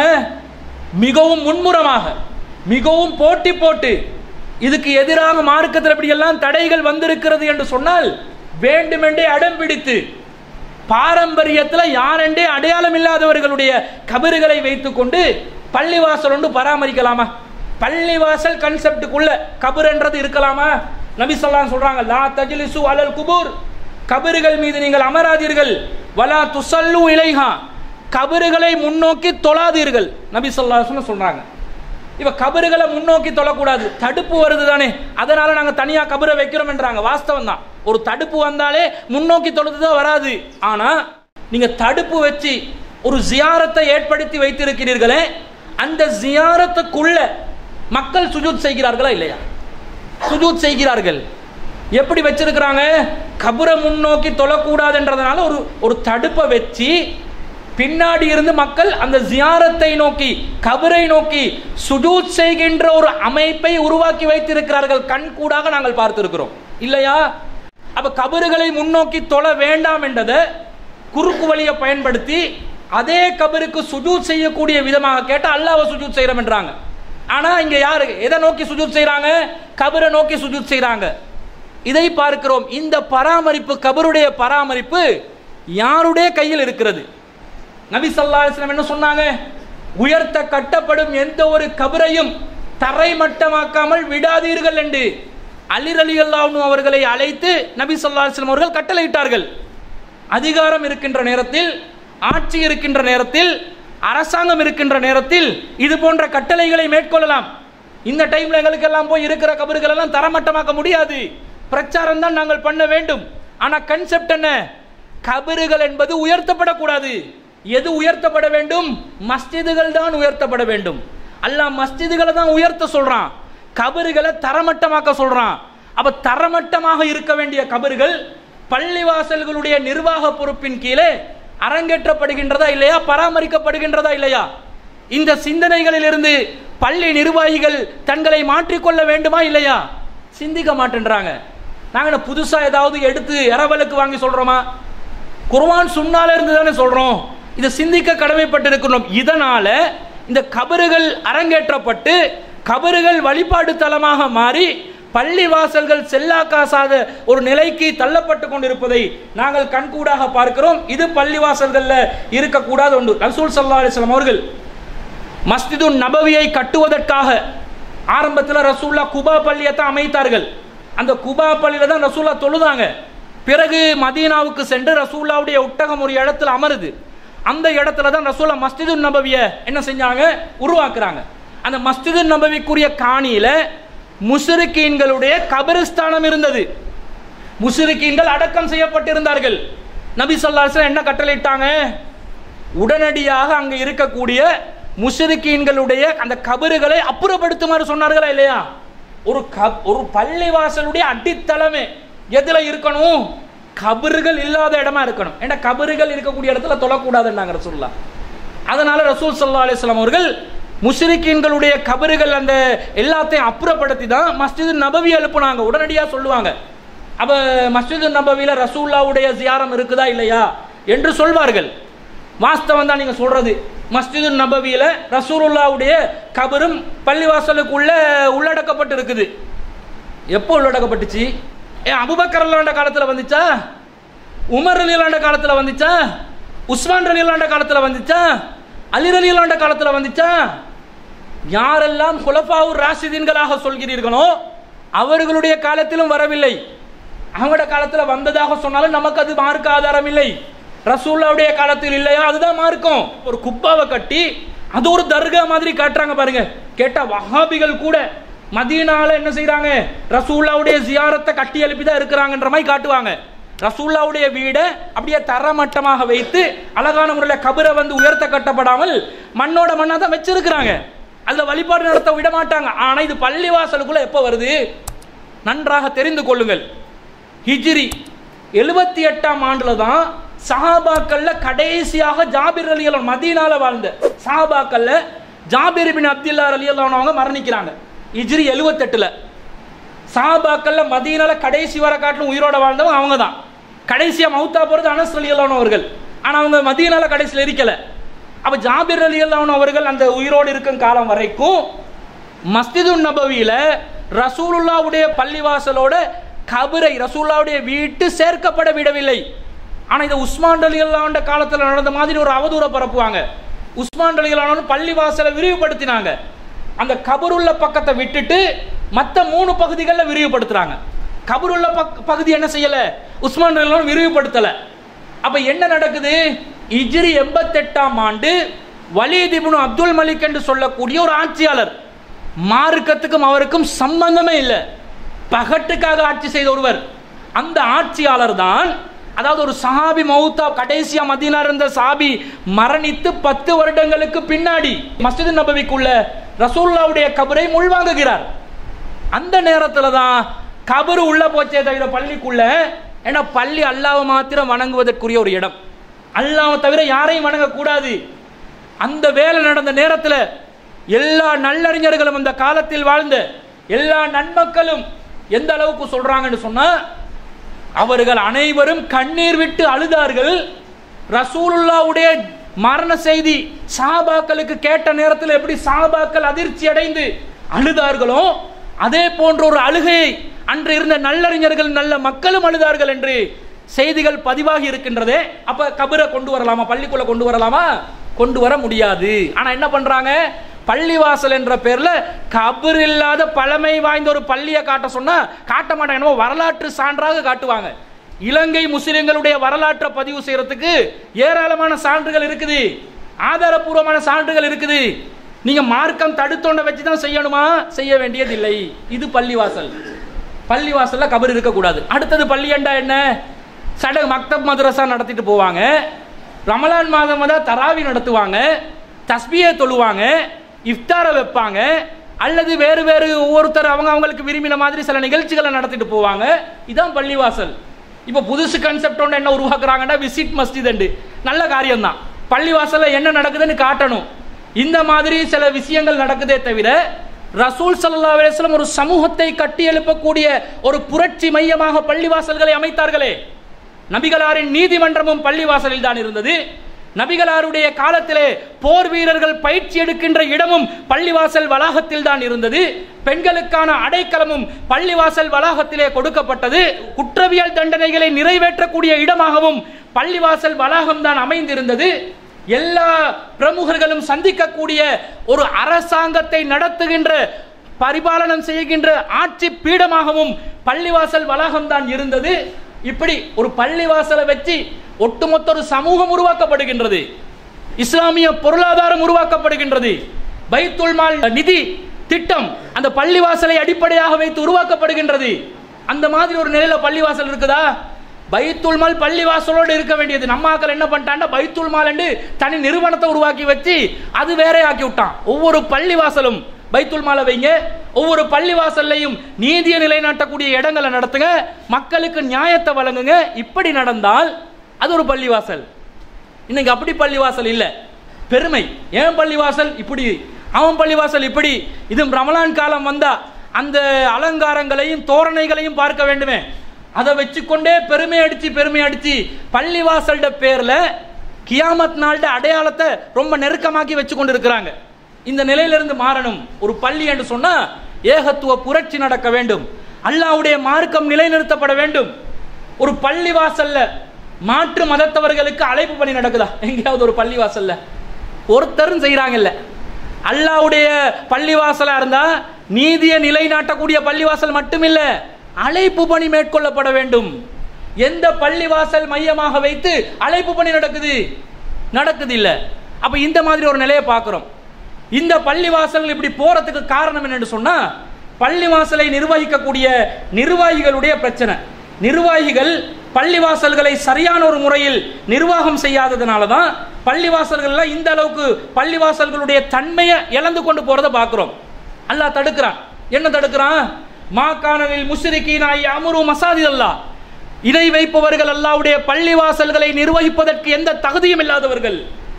S1: மிகவும் முன்முறமாக மிகவும் போட்டி போட்டு இதுக்கு எதிராக மார்க்கத்தில் இப்படி எல்லாம் தடைகள் வந்திருக்கிறது என்று சொன்னால் வேண்டுமென்றே அடம் பிடித்து பாரம்பரியத்தில் யாரெண்டே அடையாளம் இல்லாதவர்களுடைய கபறுகளை வைத்துக்கொண்டு பள்ளிவாசல் ஒன்று பராமரிக்கலாமா பள்ளிவாசல் கன்செப்டுக்குள்ள கபர்ன்றது இருக்கலாமா நபி சொல்லாம் சொல்றாங்க லா தஜ்லிசு அலல் குபூர் கபறுகள் மீது நீங்கள் அமராதீர்கள் வலா துசல்லு இலைஹா கபறுகளை முன்னோக்கி தொழாதீர்கள் நபி சொல்லாஹ் சொல்றாங்க இப்ப கபறுகளை முன்னோக்கி தொழக்கூடாது தடுப்பு வருது தானே அதனால நாங்க தனியா கபரை வைக்கிறோம் என்றாங்க வாஸ்தவம் தான் ஒரு தடுப்பு வந்தாலே முன்னோக்கி தொழுதுதான் வராது ஆனா நீங்க தடுப்பு வச்சு ஒரு ஜியாரத்தை ஏற்படுத்தி வைத்திருக்கிறீர்களே அந்த ஜியாரத்துக்குள்ள மக்கள் சுஜூத் செய்கிறார்களா இல்லையா சுஜூத் செய்கிறார்கள் எப்படி வச்சிருக்கிறாங்க கபரை முன்னோக்கி தொழக்கூடாதுன்றதுனால ஒரு ஒரு தடுப்பை வச்சு பின்னாடி இருந்து மக்கள் அந்த ஜியாரத்தை நோக்கி கபரை நோக்கி சுஜூத் செய்கின்ற ஒரு அமைப்பை உருவாக்கி வைத்திருக்கிறார்கள் கண் கூடாக நாங்கள் பார்த்திருக்கிறோம் இல்லையா அப்ப கபறுகளை முன்னோக்கி தொழ வேண்டாம் என்றதை குறுக்கு வழியை பயன்படுத்தி அதே கபருக்கு சுஜூத் செய்யக்கூடிய விதமாக கேட்டா அல்லாஹ்வை சுஜூத் செய்யறோம் என்றாங்க ஆனா இங்க யாரு எதை நோக்கி சுஜூத் செய்றாங்க கபரை நோக்கி சுஜூத் செய்றாங்க இதை பார்க்கிறோம் இந்த பராமரிப்பு கபருடைய பராமரிப்பு யாருடைய கையில் இருக்கிறது நபி ஸல்லல்லாஹு அலைஹி வஸல்லம் என்ன சொன்னாங்க உயர்த்த கட்டப்படும் எந்த ஒரு கபரையும் தரைமட்டமாக்காமல் விடாதீர்கள் என்று அலி ரலியல்லாஹு அவர்களை அழைத்து நபி ஸல்லல்லாஹு அலைஹி வஸல்லம் அவர்கள் கட்டளையிட்டார்கள் அதிகாரம் இருக்கின்ற நேரத்தில் ஆட்சி இருக்கின்ற நேரத்தில் அரசாங்கம் இருக்கின்ற நேரத்தில் இது போன்ற கட்டளைகளை மேற்கொள்ளலாம் இந்த டைம்ல எங்களுக்கு எல்லாம் போய் இருக்கிற கபறுகள் எல்லாம் தரமட்டமாக்க முடியாது பிரச்சாரம் தான் நாங்கள் பண்ண வேண்டும் ஆனா கன்செப்ட் என்ன கபறுகள் என்பது உயர்த்தப்படக்கூடாது எது உயர்த்தப்பட வேண்டும் மஸ்ஜிதுகள் தான் உயர்த்தப்பட வேண்டும் அல்லாஹ் மஸ்ஜிதுகளை தான் உயர்த்த சொல்றான் கபறுகளை தரமட்டமாக்க சொல்றான் அப்ப தரமட்டமாக இருக்க வேண்டிய கபறுகள் பள்ளிவாசல்களுடைய நிர்வாக பொறுப்பின் கீழே அரங்கேற்றப்படுகின்றதா இல்லையா பராமரிக்கப்படுகின்றதா இல்லையா இந்த சிந்தனைகளிலிருந்து பள்ளி நிர்வாகிகள் தங்களை மாற்றிக்கொள்ள வேண்டுமா இல்லையா சிந்திக்க மாட்டேன்றாங்க நாங்க என்ன புதுசா ஏதாவது எடுத்து இரவலுக்கு வாங்கி சொல்றோமா குர்ஆன் சுன்னால இருந்து தானே சொல்றோம் இதை சிந்திக்க கடமைப்பட்டிருக்கிறோம் இதனால இந்த கபறுகள் அரங்கேற்றப்பட்டு கபறுகள் வழிபாடு தலமாக மாறி பள்ளி வாசல்கள் செல்லாக்காசாத ஒரு நிலைக்கு தள்ளப்பட்டு கொண்டிருப்பதை நாங்கள் கண்கூடாக பார்க்கிறோம் இது பள்ளி வாசல்கள்ல இருக்கக்கூடாத ஒன்று ரசூல் சல்லா அலிஸ்லாம் அவர்கள் மஸ்ஜிது நபவியை கட்டுவதற்காக ஆரம்பத்தில் ரசூல்லா குபா பள்ளியை தான் அமைத்தார்கள் அந்த குபா பள்ளியில தான் ரசூல்லா தொழுதாங்க பிறகு மதீனாவுக்கு சென்று ரசூல்லாவுடைய ஒட்டகம் ஒரு இடத்துல அமருது அந்த இடத்துல தான் ரசூல்லா மஸ்ஜிது நபவியை என்ன செஞ்சாங்க உருவாக்குறாங்க அந்த மஸ்ஜிது நபவிக்குரிய காணியில முஸ்ரிக்கீன்களுடைய கபரிஸ்தானம் இருந்தது முஸ்ரிக்கீன்கள் அடக்கம் செய்யப்பட்டிருந்தார்கள் நபி ஸல்லல்லாஹு என்ன கட்டளையிட்டாங்க உடனடியாக அங்க இருக்கக்கூடிய முஸ்ரிக்கீன்களுடைய அந்த கபறுகளை அப்புறப்படுத்துமாறு சொன்னார்களா இல்லையா ஒரு கப் ஒரு பள்ளிவாசலுடைய அடித்தளமே எதுல இருக்கணும் கபறுகள் இல்லாத இடமா இருக்கணும் ஏன்னா கபறுகள் இருக்கக்கூடிய இடத்துல தொழக்கூடாதுன்னாங்க ரசூல்லா அதனால ரசூல் சல்லா அலிஸ்லாம் அவர்கள் முஸ்ரிக்கீன்களுடைய கபறுகள் அந்த எல்லாத்தையும் அப்புறப்படுத்தி தான் மஸ்ஜிது நபவி எழுப்புனாங்க உடனடியாக சொல்லுவாங்க அப்ப மஸ்ஜிது நபவியில ரசூல்லாவுடைய ஜியாரம் இருக்குதா இல்லையா என்று சொல்வார்கள் வாஸ்தவம் தான் நீங்க சொல்றது மஸ்ஜிது நபவியில ரசூலுல்லாவுடைய கபரும் பள்ளிவாசலுக்குள்ள உள்ளடக்கப்பட்டு இருக்குது எப்போ உள்ளடக்கப்பட்டுச்சு ஏன் அபுபக்கர் அல்லாண்ட காலத்துல வந்துச்சா உமர் அலிலாண்ட காலத்துல வந்துச்சா உஸ்மான் அலிலாண்ட காலத்துல வந்துச்சா அலி அலிலாண்ட காலத்துல வந்துச்சா யாரெல்லாம் குலஃபாவூர் ராசிதீன்களாக சொல்கிறீர்களோ அவர்களுடைய காலத்திலும் வரவில்லை அவங்களோட காலத்துல வந்ததாக சொன்னாலும் நமக்கு அது மார்க்க ஆதாரம் இல்லை ரசூல்லாவுடைய காலத்தில் இல்லையா அதுதான் மார்க்கம் ஒரு குப்பாவை கட்டி அது ஒரு தர்கா மாதிரி காட்டுறாங்க பாருங்க கேட்டா வஹாபிகள் கூட மதீனால என்ன செய்றாங்க ரசூல்லாவுடைய ஜியாரத்தை கட்டி எழுப்பி தான் இருக்கிறாங்கன்ற மாதிரி காட்டுவாங்க ரசூல்லாவுடைய வீடை அப்படியே தரமட்டமாக வைத்து அழகான முறையில் கபரை வந்து உயர்த்த கட்டப்படாமல் மண்ணோட மண்ணா தான் வச்சிருக்கிறாங்க அதுல வழிபாடு நடத்த விட மாட்டாங்க ஆனா இது பள்ளிவாசலுக்குள்ள எப்போ வருது நன்றாக தெரிந்து கொள்ளுங்கள் ஹிஜ்ரி எழுபத்தி எட்டாம் ஆண்டுல தான் சஹாபாக்கள்ல கடைசியாக ஜாபிர் அலி அல்லாஹ் மதீனால வாழ்ந்த சஹாபாக்கள்ல ஜாபிர் பின் அப்துல்லா அலி அல்லாஹ் அவங்க மரணிக்கிறாங்க ஹிஜ்ரி எழுபத்தெட்டுல சஹாபாக்கள்ல மதீனால கடைசி வர காட்டிலும் உயிரோட வாழ்ந்தவங்க அவங்க தான் கடைசியா மௌத்தா போறது அனஸ் அலி அல்லாஹ் அவர்கள் ஆனா அவங்க மதீனால கடைசியில் இருக்கல அப்ப ஜாபிர் அலி அல்லாஹ் அவர்கள் அந்த உயிரோடு இருக்கும் காலம் வரைக்கும் மஸ்ஜிது நபவியில ரசூலுல்லாவுடைய பள்ளிவாசலோட கபரை ரசூல்லாவுடைய வீட்டு சேர்க்கப்பட விடவில்லை ஆனா இதை உஸ்மான் அலி அல்லாண்ட காலத்துல நடந்த மாதிரி ஒரு அவதூற பரப்புவாங்க உஸ்மான் அலி அல்லான்னு பள்ளிவாசலை விரிவுபடுத்தினாங்க அந்த கபருள்ள பக்கத்தை விட்டுட்டு மற்ற மூணு பகுதிகளில் விரிவுபடுத்துறாங்க கபருள்ள பக் பகுதி என்ன செய்யல உஸ்மான் அலி அல்லாஹ் விரிவுபடுத்தல அப்ப என்ன நடக்குது இஜ்ரி எண்பத்தெட்டாம் ஆண்டு வலீத் இப்னு அப்துல் மலிக் என்று சொல்லக்கூடிய ஒரு ஆட்சியாளர் மார்க்கத்துக்கும் அவருக்கும் சம்பந்தமே இல்லை பகட்டுக்காக ஆட்சி செய்த ஒருவர் அந்த ஆட்சியாளர் தான் அதாவது ஒரு சஹாபி மௌத்தா கடைசியா மதீனா இருந்த சாபி மரணித்து பத்து வருடங்களுக்கு பின்னாடி மஸ்ஜித் நபவிக்குள்ள ரசூல்லாவுடைய கபரை முள்வாங்குகிறார் அந்த நேரத்துல தான் கபரு உள்ள போச்சே தவிர பள்ளிக்குள்ள ஏன்னா பள்ளி அல்லாவை மாத்திரம் வணங்குவதற்குரிய ஒரு இடம் அல்லாவை தவிர யாரையும் வணங்கக்கூடாது அந்த வேலை நடந்த நேரத்தில் எல்லா நல்லறிஞர்களும் அந்த காலத்தில் வாழ்ந்த எல்லா நன்மக்களும் எந்த அளவுக்கு சொல்றாங்கன்னு சொன்னா அவர்கள் அனைவரும் கண்ணீர் விட்டு அழுதார்கள் ரசூலுல்லாவுடைய மரண செய்தி சாபாக்களுக்கு கேட்ட நேரத்தில் எப்படி சாபாக்கள் அதிர்ச்சி அடைந்து அழுதார்களோ அதே போன்ற ஒரு அழுகையை அன்று இருந்த நல்லறிஞர்கள் நல்ல மக்களும் அழுதார்கள் என்று செய்திகள் பதிவாகி இருக்கின்றதே அப்ப கபரை கொண்டு வரலாமா பள்ளிக்குள்ள கொண்டு வரலாமா கொண்டு வர முடியாது ஆனா என்ன பண்றாங்க பள்ளிவாசல் என்ற பேர்ல கபர் இல்லாத பழமை வாய்ந்த ஒரு பள்ளியை காட்ட சொன்னா காட்ட மாட்டாங்க என்னமோ வரலாற்று சான்றாக காட்டுவாங்க இலங்கை முஸ்லிம்களுடைய வரலாற்றை பதிவு செய்யறதுக்கு ஏராளமான சான்றுகள் இருக்குது ஆதாரபூர்வமான சான்றுகள் இருக்குது நீங்க மார்க்கம் தடுத்தோண்ட வச்சு தான் செய்யணுமா செய்ய வேண்டியதில்லை இது பள்ளிவாசல் பள்ளிவாசல்ல கபர் இருக்கக்கூடாது அடுத்தது பள்ளியண்டா என்ன சடங்கு மக்தப் மதரசா நடத்திட்டு போவாங்க ரமலான் மாதம் தான் தராவி நடத்துவாங்க தஸ்பியை தொழுவாங்க இஃப்தாரை வைப்பாங்க அல்லது வேறு வேறு ஒவ்வொருத்தர் அவங்க அவங்களுக்கு விரும்பின மாதிரி சில நிகழ்ச்சிகளை நடத்திட்டு போவாங்க இதான் பள்ளிவாசல் இப்போ புதுசு கன்செப்ட் ஒன்று என்ன உருவாக்குறாங்கன்னா விசிட் மஸ்ஜித் நல்ல காரியம் தான் பள்ளிவாசல்ல என்ன நடக்குதுன்னு காட்டணும் இந்த மாதிரி சில விஷயங்கள் நடக்குதே தவிர ரசூல் சல்லா அலிஸ்லாம் ஒரு சமூகத்தை கட்டி எழுப்பக்கூடிய ஒரு புரட்சி மையமாக பள்ளிவாசல்களை அமைத்தார்களே நபிகளாரின் நீதிமன்றமும் பள்ளிவாசலில் தான் இருந்தது நபிகளாருடைய காலத்திலே போர் வீரர்கள் பயிற்சி எடுக்கின்ற இடமும் பள்ளிவாசல் வளாகத்தில் தான் இருந்தது பெண்களுக்கான அடைக்கலமும் பள்ளிவாசல் வளாகத்திலே கொடுக்கப்பட்டது குற்றவியல் தண்டனைகளை நிறைவேற்றக்கூடிய இடமாகவும் பள்ளிவாசல் வளாகம் தான் அமைந்திருந்தது எல்லா பிரமுகர்களும் சந்திக்கக்கூடிய ஒரு அரசாங்கத்தை நடத்துகின்ற பரிபாலனம் செய்கின்ற ஆட்சி பீடமாகவும் பள்ளிவாசல் வளாகம் தான் இருந்தது இப்படி ஒரு பள்ளிவாசலை வச்சு ஒட்டுமொத்த ஒரு சமூகம் உருவாக்கப்படுகின்றது இஸ்லாமிய பொருளாதாரம் உருவாக்கப்படுகின்றது பைத்துல் மால் நிதி திட்டம் அந்த பள்ளிவாசலை அடிப்படையாக வைத்து உருவாக்கப்படுகின்றது அந்த மாதிரி ஒரு நிலையில பள்ளிவாசல் இருக்குதா பைத்துல் மால் பள்ளிவாசலோடு இருக்க வேண்டியது நம்ம ஆக்கள் என்ன பண்ணிட்டான்னா பைத்துல் மால் என்று தனி நிறுவனத்தை உருவாக்கி வச்சு அது வேற ஆக்கி விட்டான் ஒவ்வொரு பள்ளிவாசலும் பைத்துல் மாலை வைங்க ஒவ்வொரு பள்ளிவாசல்லையும் நீதியை நிலைநாட்டக்கூடிய இடங்களை நடத்துங்க மக்களுக்கு நியாயத்தை வழங்குங்க இப்படி நடந்தால் அது ஒரு பள்ளிவாசல் இன்னைக்கு அப்படி பள்ளிவாசல் இல்ல பெருமை ஏன் பள்ளிவாசல் இப்படி அவன் பள்ளிவாசல் இப்படி இது ரமலான் காலம் வந்தா அந்த அலங்காரங்களையும் தோரணைகளையும் பார்க்க வேண்டுமே அதை வச்சுக்கொண்டே பெருமை அடிச்சு பெருமை அடிச்சு பள்ளிவாசல்ட பேர்ல கியாமத் நாள்ட அடையாளத்தை ரொம்ப நெருக்கமாக்கி வச்சு கொண்டு இருக்கிறாங்க இந்த நிலையிலிருந்து மாறணும் ஒரு பள்ளி என்று சொன்னா ஏகத்துவ புரட்சி நடக்க வேண்டும் அல்லாவுடைய மார்க்கம் நிலைநிறுத்தப்பட வேண்டும் ஒரு பள்ளி வாசல்ல மாற்று மதத்தவர்களுக்கு அழைப்பு பணி நடக்குதா எங்கேயாவது ஒரு பள்ளி வாசல்ல ஒருத்தரும் செய்யறாங்கல்ல அல்லாவுடைய பள்ளிவாசலா இருந்தா நீதியை நிலைநாட்டக்கூடிய பள்ளிவாசல் மட்டுமில்ல அழைப்பு பணி மேற்கொள்ளப்பட வேண்டும் எந்த பள்ளிவாசல் மையமாக வைத்து அழைப்பு பணி நடக்குது நடக்குது இல்ல அப்ப இந்த மாதிரி ஒரு நிலையை பார்க்கிறோம் இந்த பள்ளிவாசல் இப்படி போறதுக்கு காரணம் என்னன்னு சொன்னா பள்ளிவாசலை நிர்வகிக்கக்கூடிய நிர்வாகிகளுடைய பிரச்சனை நிர்வாகிகள் பள்ளிவாசல்களை சரியான ஒரு முறையில் நிர்வாகம் செய்யாததுனால தான் பள்ளிவாசல்கள்ல இந்த அளவுக்கு பள்ளிவாசல்களுடைய தன்மையை இழந்து கொண்டு போறதை பார்க்கிறோம் அல்லாஹ் தடுக்கிறான் என்ன தடுக்கிறான் மா கானலில் முஸ்ரிகீனாய் அமரு மசாதி அல்லாஹ் இணை வைப்பவர்கள் அல்லாவுடைய பள்ளிவாசல்களை நிர்வகிப்பதற்கு எந்த தகுதியும் இல்லாதவர்கள்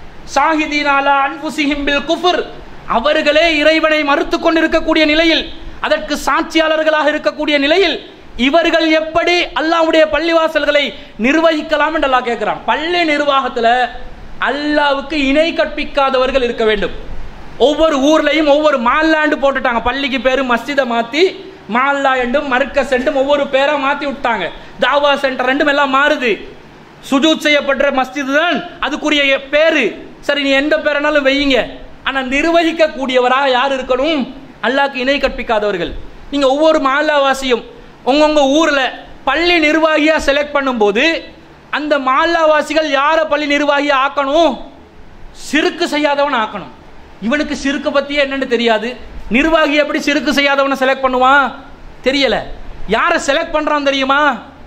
S1: சாஹிதீனாலா அன்புசிஹிம் பில் குஃபர் அவர்களே இறைவனை மறுத்து கொண்டிருக்கக்கூடிய நிலையில் அதற்கு சாட்சியாளர்களாக இருக்கக்கூடிய நிலையில் இவர்கள் எப்படி அல்லாவுடைய பள்ளிவாசல்களை நிர்வகிக்கலாம் என்று அல்லாஹ் கேட்கிறான் பள்ளி நிர்வாகத்துல அல்லாவுக்கு இணை கற்பிக்காதவர்கள் இருக்க வேண்டும் ஒவ்வொரு ஊர்லயும் ஒவ்வொரு மால்லாண்டு போட்டுட்டாங்க பள்ளிக்கு பேரு மஸ்ஜிதை மாத்தி மால்லா என்றும் மர்க்கஸ் என்றும் ஒவ்வொரு பேரா மாத்தி விட்டாங்க தாவா சென்டர் ரெண்டும் எல்லாம் மாறுது சுஜூத் செய்யப்பட்ட மஸ்ஜித் தான் அதுக்குரிய பேரு சரி நீ எந்த பேரனாலும் வையுங்க ஆனா நிர்வகிக்க கூடியவரா யார் இருக்கணும் அல்லாஹ்க்கு இணை கற்பிக்காதவர்கள் நீங்க ஒவ்வொரு மால்லாவாசியும் உங்கவுங்க ஊர்ல பள்ளி நிர்வாகியா செலக்ட் பண்ணும்போது அந்த மால்லாவாசிகள் யாரை பள்ளி நிர்வாகியா ஆக்கணும் சிறுக்கு செய்யாதவன் ஆக்கணும் இவனுக்கு சிறுக்கு பத்தியே என்னன்னு தெரியாது நிர்வாகி எப்படி சிறுக்கு செய்யாதவனை செலக்ட் பண்ணுவான் தெரியல யாரை செலக்ட் பண்றான் தெரியுமா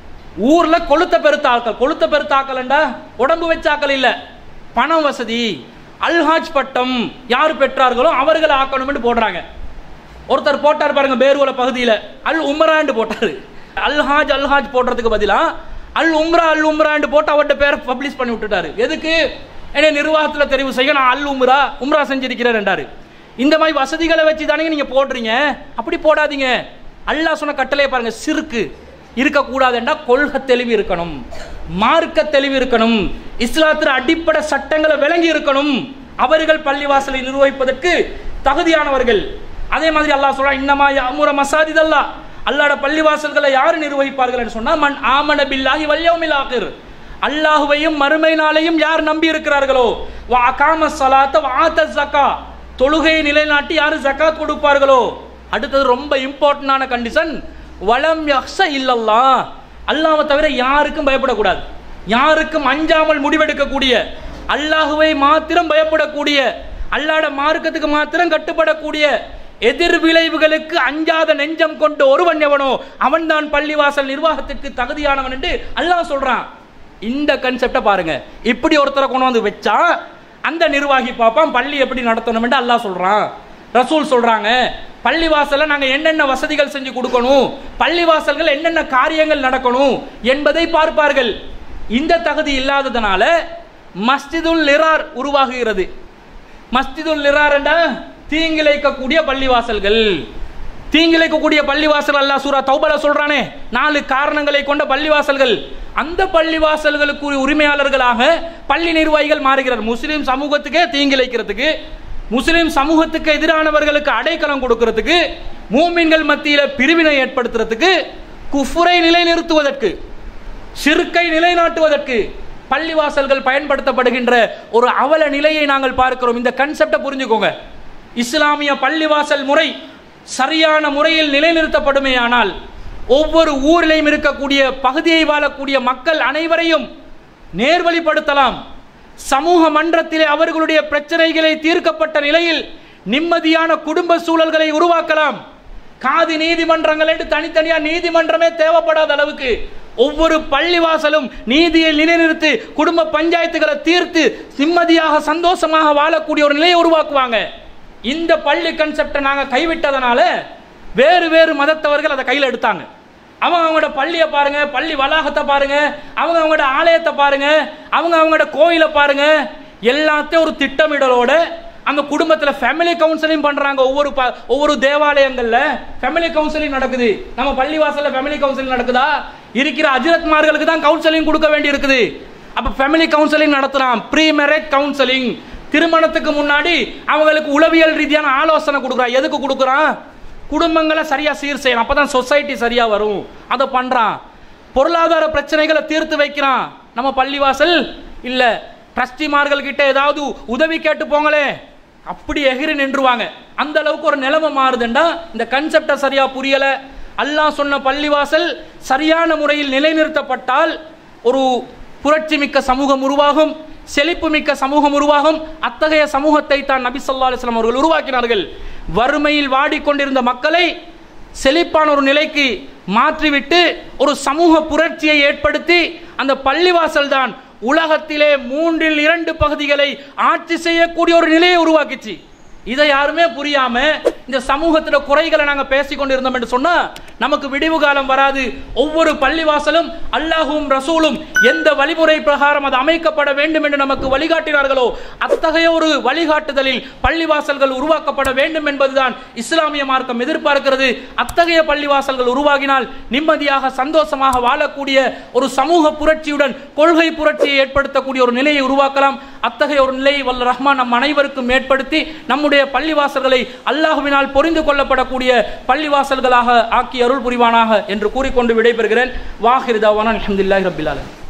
S1: ஊர்ல கொளுத்த பெருத்த ஆட்கள் கொளுத்த பெருத்த ஆக்கலண்டா உடம்பு வச்ச ஆக்கள் இல்ல பணம் வசதி அல்ஹாஜ் பட்டம் யார் பெற்றார்களோ அவர்களை ஆக்கணும்னு போடுறாங்க ஒருத்தர் போட்டார் பாருங்க பேருவல பகுதியில் அல் உம்ராண்டு போட்டாரு அல்ஹாஜ் அல்ஹாஜ் போடுறதுக்கு பதிலா அல் உம்ரா அல் உம்ராண்டு போட்டு அவர்கிட்ட பேரை பப்ளிஷ் பண்ணி விட்டுட்டாரு எதுக்கு என்னை நிர்வாகத்தில் தெரிவு செய்ய நான் அல் உம்ரா உம்ரா செஞ்சிருக்கிறேன் ரெண்டாரு இந்த மாதிரி வசதிகளை வச்சு தானே நீங்க போடுறீங்க அப்படி போடாதீங்க அல்லாஹ் சொன்ன கட்டளையை பாருங்க சிறுக்கு இருக்கக்கூடாதுன்னா கொள்கை தெளிவு இருக்கணும் மார்க்க தெளிவு இருக்கணும் இஸ்லாத்தின் அடிப்படை சட்டங்களை விளங்கி இருக்கணும் அவர்கள் பள்ளிவாசலை நிர்வகிப்பதற்கு தகுதியானவர்கள் அதே மாதிரி அல்லாஹ் சொல்றான் இன்னமா அமுர மசாஜித் அல்லாஹ் அல்லாஹ்ட பள்ளிவாசல்களை யார் நிர்வகிப்பார்கள் சொன்னா மன் ஆமன பில்லாஹி வல்யௌமில் ஆகிர் அல்லாஹுவையும் மறுமை நாளையும் யார் நம்பி இருக்கிறார்களோ வா அகாம சலாத்த வாத்த ஜக்கா தொழுகையை நிலைநாட்டி யார் ஜக்காத் கொடுப்பார்களோ அடுத்தது ரொம்ப இம்பார்ட்டன்டான கண்டிஷன் வலம் யஹ்ச இல்லல்லா அல்லாஹ்வை தவிர யாருக்கும் பயப்படக்கூடாது யாருக்கும் அஞ்சாமல் முடிவெடுக்கக்கூடிய அல்லாஹுவை மாத்திரம் பயப்படக்கூடிய அல்லாட மார்க்கத்துக்கு மாத்திரம் கட்டுப்படக்கூடிய எதிர் விளைவுகளுக்கு அஞ்சாத நெஞ்சம் கொண்ட ஒருவன் எவனோ அவன்தான் பள்ளிவாசல் நிர்வாகத்திற்கு தகுதியானவன் என்று அல்லாஹ் சொல்றான் இந்த கன்செப்டை பாருங்க இப்படி ஒருத்தரை கொண்டு வந்து வச்சா அந்த நிர்வாகி பார்ப்பான் பள்ளி எப்படி நடத்தணும் என்று அல்லாஹ் சொல்றான் ரசூல் சொல்றாங்க பள்ளிவாசல்ல நாங்க என்னென்ன வசதிகள் செஞ்சு கொடுக்கணும் பள்ளிவாசல்கள் என்னென்ன காரியங்கள் நடக்கணும் என்பதை பார்ப்பார்கள் இந்த தகுதி இல்லாததுனால மஸ்ஜிதுல் லிரார் உருவாகுகிறது மஸ்ஜிதுல் லிரார் என்ற தீங்கிழைக்கக்கூடிய பள்ளிவாசல்கள் தீங்கிழைக்கக்கூடிய பள்ளிவாசல் அல்லாஹ் சூரா தௌபல சொல்றானே நாலு காரணங்களை கொண்ட பள்ளிவாசல்கள் அந்த பள்ளிவாசல்களுக்கு உரிமையாளர்களாக பள்ளி நிர்வாகிகள் மாறுகிறார் முஸ்லிம் சமூகத்துக்கே தீங்கிழைக்கிறதுக்கு முஸ்லிம் சமூகத்துக்கு எதிரானவர்களுக்கு அடைக்கலம் கொடுக்கிறதுக்கு மூமின்கள் மத்தியில பிரிவினை ஏற்படுத்துறதுக்கு குஃபுரை நிலைநிறுத்துவதற்கு சிறுக்கை நிலைநாட்டுவதற்கு பள்ளிவாசல்கள் பயன்படுத்தப்படுகின்ற ஒரு அவல நிலையை நாங்கள் பார்க்கிறோம் இந்த கன்செப்டை புரிஞ்சுக்கோங்க இஸ்லாமிய பள்ளிவாசல் முறை சரியான முறையில் நிலைநிறுத்தப்படுமேயானால் ஒவ்வொரு ஊரிலையும் இருக்கக்கூடிய பகுதியை வாழக்கூடிய மக்கள் அனைவரையும் நேர்வழிப்படுத்தலாம் சமூக மன்றத்திலே அவர்களுடைய பிரச்சனைகளை தீர்க்கப்பட்ட நிலையில் நிம்மதியான குடும்ப சூழல்களை உருவாக்கலாம் காதி நீதிமன்றங்கள் என்று தனித்தனியா நீதிமன்றமே தேவைப்படாத அளவுக்கு ஒவ்வொரு பள்ளிவாசலும் நீதியை நிலைநிறுத்தி குடும்ப பஞ்சாயத்துகளை தீர்த்து நிம்மதியாக சந்தோஷமாக வாழக்கூடிய ஒரு நிலையை உருவாக்குவாங்க இந்த பள்ளி கன்செப்டை நாங்க கைவிட்டதனால வேறு வேறு மதத்தவர்கள் அதை கையில் எடுத்தாங்க அவங்க அவங்களோட பள்ளியை பாருங்க பள்ளி வளாகத்தை பாருங்க அவங்க அவங்களோட ஆலயத்தை பாருங்க அவங்க அவங்களோட கோயிலை பாருங்க எல்லாத்தையும் ஒரு திட்டமிடலோட அந்த குடும்பத்தில் ஃபேமிலி கவுன்சிலிங் பண்றாங்க ஒவ்வொரு ப- ஒவ்வொரு தேவாலயங்கள்ல ஃபேமிலி கவுன்சிலிங் நடக்குது நம்ம பள்ளிவாசல்ல ஃபேமிலி கவுன்சிலிங் நடக்குதா இருக்கிற அஜிரத்மார்களுக்கு தான் கவுன்சிலிங் கொடுக்க வேண்டி இருக்குது அப்ப ஃபேமிலி கவுன்சிலிங் நடத்தலாம் ப்ரீ மேரேஜ் கவுன்சிலிங் திருமணத்துக்கு முன்னாடி அவங்களுக்கு உளவியல் ரீதியான ஆலோசனை கொடுக்குறான் எதுக்கு கொடுக்குறான் குடும்பங்களை சரியா சீர் செய்யணும் அப்பதான் சொசைட்டி சரியா வரும் அதை பண்றான் பொருளாதார பிரச்சனைகளை தீர்த்து வைக்கிறான் நம்ம பள்ளிவாசல் இல்ல ட்ரஸ்டிமார்கள் கிட்ட ஏதாவது உதவி கேட்டு போங்களே அப்படி எகிரி நின்றுவாங்க அந்த அளவுக்கு ஒரு நிலைமை மாறுதுண்டா இந்த கன்செப்டை சரியா புரியல அல்லாஹ் சொன்ன பள்ளிவாசல் சரியான முறையில் நிலைநிறுத்தப்பட்டால் ஒரு புரட்சி மிக்க சமூகம் உருவாகும் செழிப்பு மிக்க சமூகம் உருவாகும் அத்தகைய சமூகத்தை தான் நபி ஸல்லல்லாஹு அலைஹி வஸல்லம் அவர்கள் உருவாக்கினார்கள் வறுமையில் வாடிக்கொண்டிருந்த மக்களை செழிப்பான ஒரு நிலைக்கு மாற்றிவிட்டு ஒரு சமூக புரட்சியை ஏற்படுத்தி அந்த பள்ளிவாசல் தான் உலகத்திலே மூன்றில் இரண்டு பகுதிகளை ஆட்சி செய்யக்கூடிய ஒரு நிலையை உருவாக்கிச்சு இதை யாருமே புரியாம இந்த சமூகத்துல குறைகளை நாங்க பேசிக் கொண்டிருந்தோம் என்று சொன்னா நமக்கு விடிவு காலம் வராது ஒவ்வொரு பள்ளிவாசலும் அல்லாஹும் ரசூலும் எந்த வழிமுறை பிரகாரம் அது அமைக்கப்பட வேண்டும் என்று நமக்கு வழிகாட்டினார்களோ அத்தகைய ஒரு வழிகாட்டுதலில் பள்ளிவாசல்கள் உருவாக்கப்பட வேண்டும் என்பதுதான் இஸ்லாமிய மார்க்கம் எதிர்பார்க்கிறது அத்தகைய பள்ளிவாசல்கள் உருவாகினால் நிம்மதியாக சந்தோஷமாக வாழக்கூடிய ஒரு சமூக புரட்சியுடன் கொள்கை புரட்சியை ஏற்படுத்தக்கூடிய ஒரு நிலையை உருவாக்கலாம் அத்தகைய ஒரு நிலையை வல்ல ரஹ்மான் நம் அனைவருக்கும் ஏற்படுத்தி நம்முடைய பள்ளிவாசல்களை அல்லாஹுவினால் பொரிந்து கொள்ளப்படக்கூடிய பள்ளிவாசல்களாக ஆக்கி அருள் புரிவானாக என்று கூறிக்கொண்டு விடைபெறுகிறேன் வாஹிரிதாவான அலமதுல்லாஹி ரபில் ஆலமீன்